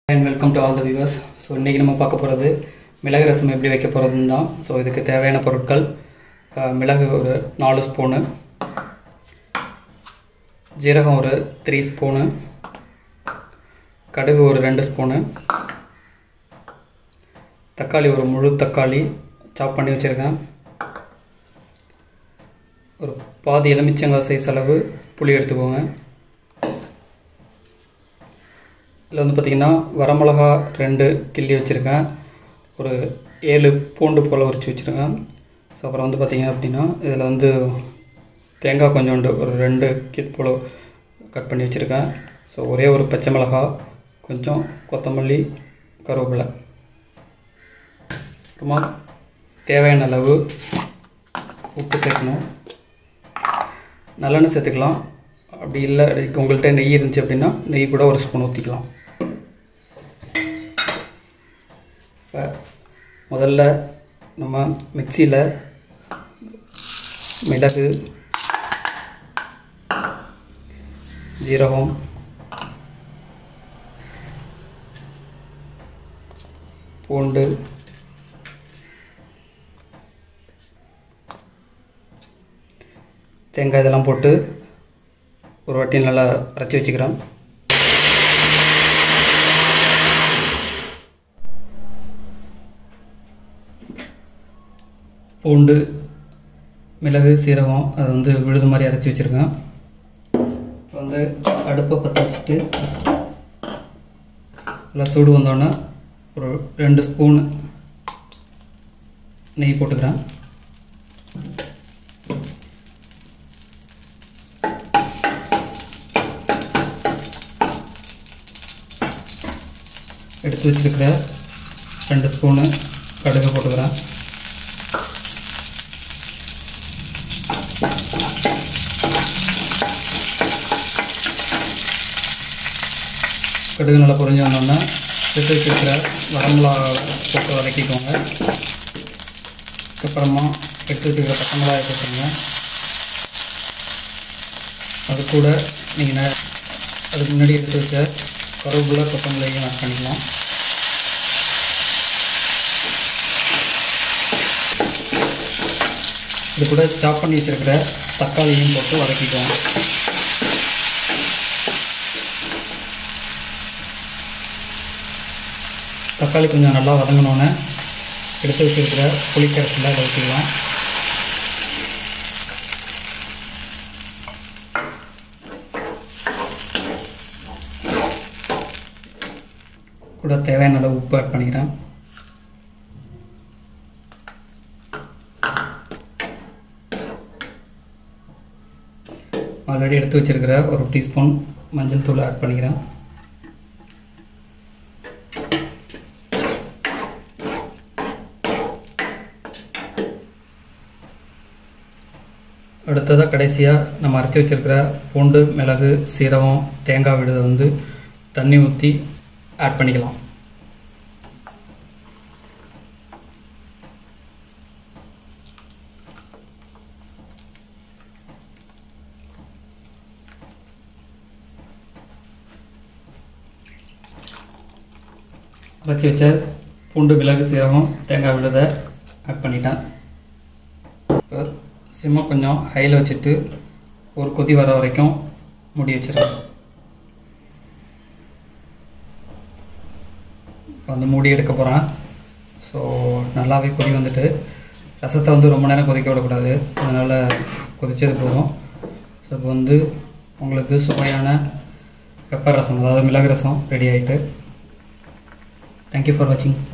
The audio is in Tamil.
and welcome to all the viewers so இன்றைக்கி நம்ம பார்க்க போகிறது மிளகு ரசம் எப்படி வைக்க போகிறதுன்னு தான் ஸோ இதுக்கு தேவையான பொருட்கள் அஹ், மிளகு ஒரு நாலு ஸ்பூனு ஜீரகம் ஒரு த்ரீ ஸ்பூனு கடுகு ஒரு ரெண்டு ஸ்பூனு தக்காளி ஒரு முழு தக்காளி சாப் பண்ணி வச்சுருக்கேன் ஒரு பாதி எலுமிச்சங்காய் சைஸ் அளவு புளி எடுத்துக்கோங்க இதில் வந்து பார்த்திங்கன்னா வரமிளகா ரெண்டு கிள்ளி வச்சுருக்கேன் ஒரு ஏழு பூண்டு போல் உரிச்சு வச்சுருக்கேன் ஸோ அப்புறம் வந்து பார்த்திங்க அப்படின்னா இதில் வந்து தேங்காய் கொஞ்சோண்டு ஒரு ரெண்டு கித் போல் கட் பண்ணி வச்சுருக்கேன் ஸோ ஒரே ஒரு பச்சை மிளகா கொஞ்சம் கொத்தமல்லி கருவேப்பிலை அப்புறமா தேவையான அளவு உப்பு சேர்க்கணும் நல்லெண்ணெய் சேர்த்துக்கலாம் அப்படி இல்லை உங்கள்கிட்ட நெய் இருந்துச்சு அப்படின்னா நெய் கூட ஒரு ஸ்பூன் ஊற்றிக்கலாம் இப்போ முதல்ல நம்ம மிக்சியில் மிளகு ஜீரகம் பூண்டு தேங்காய் இதெல்லாம் போட்டு ஒரு வாட்டி நல்லா அரைச்சி வச்சுக்கிறேன் பூண்டு மிளகு சீரகம் அது வந்து விழுது மாதிரி அரைச்சி வச்சுருக்கேன் இப்போ வந்து அடுப்பை பற்ற வச்சுட்டு நல்லா சூடு வந்தோடனே ஒரு ரெண்டு ஸ்பூன் நெய் போட்டுக்கிறேன் எடுத்து வச்சிருக்கிற ரெண்டு ஸ்பூனு கடுகு போட்டுக்கிறேன் கடுகு நல்லா பொரிஞ்சு வந்தோடனே எடுத்து வச்சிருக்கிற வரமிளகா போட்டு வதக்கிக்கோங்க அதுக்கப்புறமா எடுத்து வச்சுருக்கிற பச்சை மிளகாய் போட்டுருங்க அது கூட நீங்கள் அதுக்கு முன்னாடி எடுத்து வச்ச கருவேப்பிலை கொத்தமல்லியும் ஆட் பண்ணிக்கலாம் இது கூட சாப் பண்ணி வச்சிருக்கிற தக்காளியும் போட்டு வதக்கிக்குவோம் தக்காளி கொஞ்சம் நல்லா வதங்கினோன்னே எடுத்து வச்சிருக்கிற புளிக்கரைசலை அதை ஊற்றிக்கலாம் கூட தேவையான அளவு உப்பு ஆட் பண்ணிக்கிறேன் ஆல்ரெடி எடுத்து வச்சிருக்கிற ஒரு டீஸ்பூன் மஞ்சள் தூள் ஆட் பண்ணிக்கிறேன் அடுத்ததாக கடைசியாக நம்ம அரைச்சி வச்சிருக்கிற பூண்டு மிளகு சீரகம் தேங்காய் விழுதை வந்து தண்ணி ஊற்றி ஆட் பண்ணிக்கலாம் அரைச்சி வச்ச பூண்டு மிளகு சீரகம் தேங்காய் விழுதை ஆட் பண்ணிட்டேன் இப்போ சிம்மை கொஞ்சம் ஹையில் வச்சுட்டு ஒரு கொதி வர வரைக்கும் மூடி வச்சிருக்கேன் இப்போ வந்து மூடி எடுக்க போகிறேன் ஸோ நல்லாவே கொதி வந்துட்டு ரசத்தை வந்து ரொம்ப நேரம் கொதிக்க விடக்கூடாது அதனால் கொதிச்சது போதும் ஸோ இப்போ வந்து உங்களுக்கு சுவையான பெப்பர் ரசம் அதாவது மிளகு ரசம் ரெடி ஆகிட்டு தேங்க்யூ ஃபார் வாட்சிங்